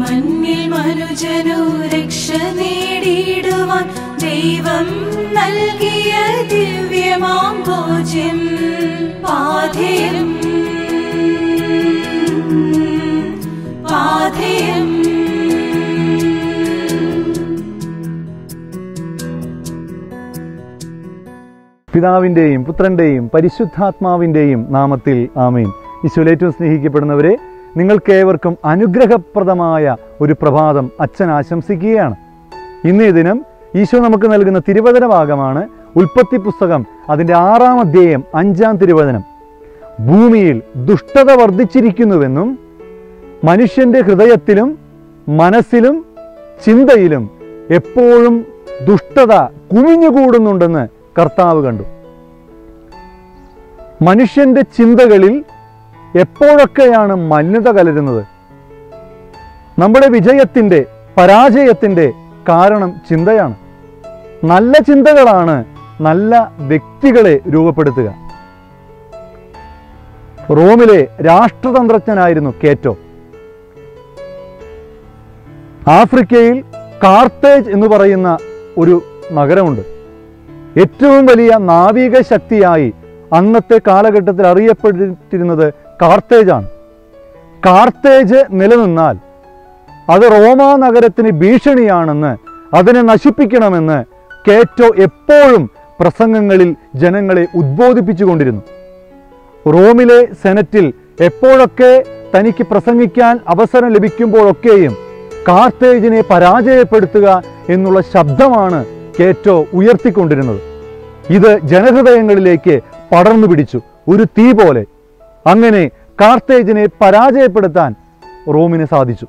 മണ്ണിൽ മനുജനു രക്ഷ നേടിയിടുവാൻ ദൈവം നൽകിയ ദിവ്യമാം ഭോജ്യം പാഥേയം പാഥേയം പിതാവിൻ്റെയും പുത്രൻ്റെയും പരിശുദ്ധാത്മാവിൻ്റെയും നാമത്തിൽ ആമേൻ ഈശോയിൽ ഏറ്റവും സ്നേഹിക്കപ്പെടുന്നവരെ നിങ്ങൾക്കേവർക്കും അനുഗ്രഹപ്രദമായ ഒരു പ്രഭാതം അച്ഛൻ ആശംസിക്കുകയാണ് ഇന്നേ ദിനം ഈശോ നമുക്ക് നൽകുന്ന തിരുവചന ഭാഗമാണ് ഉൽപ്പത്തി പുസ്തകം അതിൻ്റെ ആറാം അധ്യായം അഞ്ചാം തിരുവചനം ഭൂമിയിൽ ദുഷ്ടത വർദ്ധിച്ചിരിക്കുന്നുവെന്നും മനുഷ്യന്റെ ഹൃദയത്തിലും മനസ്സിലും ചിന്തയിലും എപ്പോഴും ദുഷ്ടത കുമിഞ്ഞുകൂടുന്നുണ്ടെന്ന് കർത്താവ് കണ്ടു മനുഷ്യന്റെ ചിന്തകളിൽ എപ്പോഴൊക്കെയാണ് മലിനത കലരുന്നത് നമ്മുടെ വിജയത്തിൻ്റെ പരാജയത്തിൻ്റെ കാരണം ചിന്തയാണ് നല്ല ചിന്തകളാണ് നല്ല വ്യക്തികളെ രൂപപ്പെടുത്തുക റോമിലെ രാഷ്ട്രതന്ത്രജ്ഞനായിരുന്നു കേറ്റോ ആഫ്രിക്കയിൽ കാർത്തേജ് എന്ന് പറയുന്ന ഒരു നഗരമുണ്ട് ഏറ്റവും വലിയ നാവിക ശക്തിയായി അന്നത്തെ കാലഘട്ടത്തിൽ അറിയപ്പെട്ടിരുന്നത് കാർത്തേജാണ് കാർത്തേജ് നിലനിന്നാൽ അത് റോമാ നഗരത്തിന് ഭീഷണിയാണെന്ന് അതിനെ നശിപ്പിക്കണമെന്ന് കേറ്റോ എപ്പോഴും പ്രസംഗങ്ങളിൽ ജനങ്ങളെ ഉദ്ബോധിപ്പിച്ചുകൊണ്ടിരുന്നു റോമിലെ സെനറ്റിൽ എപ്പോഴൊക്കെ തനിക്ക് പ്രസംഗിക്കാൻ അവസരം ലഭിക്കുമ്പോഴൊക്കെയും കാർത്തേജിനെ പരാജയപ്പെടുത്തുക എന്നുള്ള ശബ്ദമാണ് കേറ്റോ ഉയർത്തിക്കൊണ്ടിരുന്നത് ഇത് ജനഹൃദയങ്ങളിലേക്ക് പടർന്നു പിടിച്ചു ഒരു തീ പോലെ അങ്ങനെ കാർത്തേജിനെ പരാജയപ്പെടുത്താൻ റോമിന് സാധിച്ചു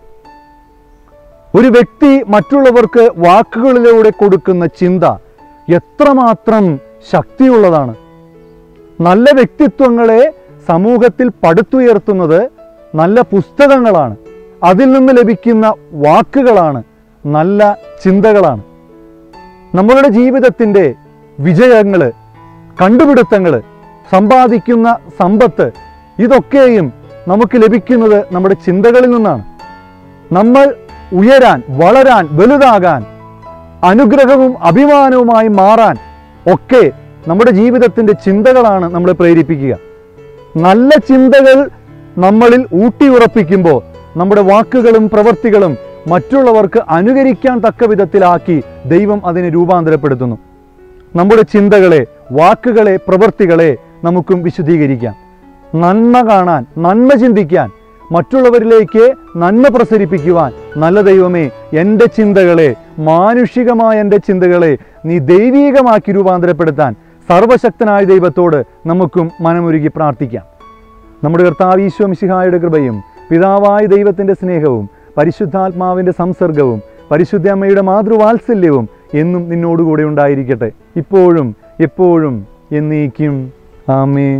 ഒരു വ്യക്തി മറ്റുള്ളവർക്ക് വാക്കുകളിലൂടെ കൊടുക്കുന്ന ചിന്ത എത്രമാത്രം ശക്തിയുള്ളതാണ് നല്ല വ്യക്തിത്വങ്ങളെ സമൂഹത്തിൽ പടുത്തുയർത്തുന്നത് നല്ല പുസ്തകങ്ങളാണ് അതിൽ നിന്ന് ലഭിക്കുന്ന വാക്കുകളാണ് നല്ല ചിന്തകളാണ് നമ്മളുടെ ജീവിതത്തിൻ്റെ വിജയങ്ങൾ കണ്ടുപിടുത്തങ്ങൾ സമ്പാദിക്കുന്ന സമ്പത്ത് ഇതൊക്കെയും നമുക്ക് ലഭിക്കുന്നത് നമ്മുടെ ചിന്തകളിൽ നിന്നാണ് നമ്മൾ ഉയരാൻ വളരാൻ വലുതാകാൻ അനുഗ്രഹവും അഭിമാനവുമായി മാറാൻ ഒക്കെ നമ്മുടെ ജീവിതത്തിൻ്റെ ചിന്തകളാണ് നമ്മളെ പ്രേരിപ്പിക്കുക നല്ല ചിന്തകൾ നമ്മളിൽ ഊട്ടിയുറപ്പിക്കുമ്പോൾ നമ്മുടെ വാക്കുകളും പ്രവൃത്തികളും മറ്റുള്ളവർക്ക് അനുകരിക്കാൻ തക്ക വിധത്തിലാക്കി ദൈവം അതിനെ രൂപാന്തരപ്പെടുത്തുന്നു നമ്മുടെ ചിന്തകളെ വാക്കുകളെ പ്രവൃത്തികളെ നമുക്കും വിശദീകരിക്കാം നന്മ കാണാൻ നന്മ ചിന്തിക്കാൻ മറ്റുള്ളവരിലേക്ക് നന്മ പ്രസരിപ്പിക്കുവാൻ നല്ല ദൈവമേ എൻ്റെ ചിന്തകളെ മാനുഷികമായ എൻ്റെ ചിന്തകളെ നീ ദൈവീകമാക്കി രൂപാന്തരപ്പെടുത്താൻ സർവശക്തനായ ദൈവത്തോട് നമുക്കും മനമൊരുക്കി പ്രാർത്ഥിക്കാം നമ്മുടെ കർത്താവ് ഈശോ മിശിഹായുടെ കൃപയും പിതാവായ ദൈവത്തിൻ്റെ സ്നേഹവും പരിശുദ്ധാത്മാവിൻ്റെ സംസർഗവും പരിശുദ്ധ അമ്മയുടെ മാതൃവാത്സല്യവും എന്നും നിന്നോടുകൂടെ ഉണ്ടായിരിക്കട്ടെ ഇപ്പോഴും എപ്പോഴും എന്നേക്കും ആമേൻ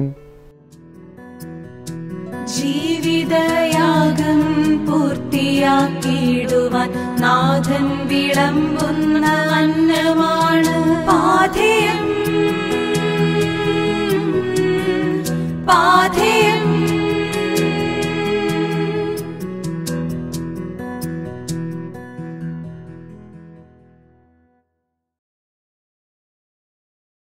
ജീവിതയാഗം പൂർത്തിയാക്കിയിടുവാൻ നാഥൻ വിളമ്പുന്ന അന്നമാണ് പാഥേയം പാഥേയം